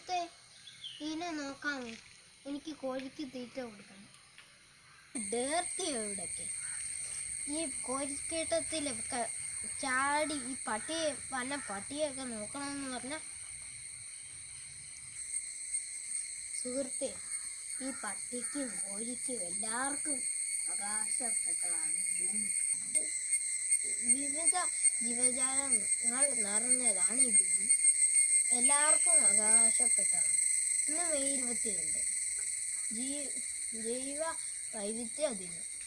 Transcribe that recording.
സുഹൃത്തെ ഇതിനെ നോക്കാമോ എനിക്ക് കോഴിക്ക് തീറ്റ കൊടുക്കണം ഡേർത്തി എവിടൊക്കെ ഈ കോഴിക്കേട്ടത്തിലൊക്കെ ചാടി ഈ പട്ടിയെ വല്ല പട്ടിയൊക്കെ നോക്കണമെന്ന് പറഞ്ഞാൽ സുഹൃത്തെ ഈ പട്ടിക്കും കോഴിക്കും എല്ലാവർക്കും അവകാശപ്പെട്ടതാണ് ഈ ഭൂമി വിവിധ ജീവജാലങ്ങൾ നിറഞ്ഞതാണ് ഈ ഭൂമി എല്ലാവർക്കും അവകാശപ്പെട്ടതാണ് ഇന്ന് മെയ് ഇരുപത്തിരണ്ട് ജീ ജൈവ വൈവിധ്യ ദിനം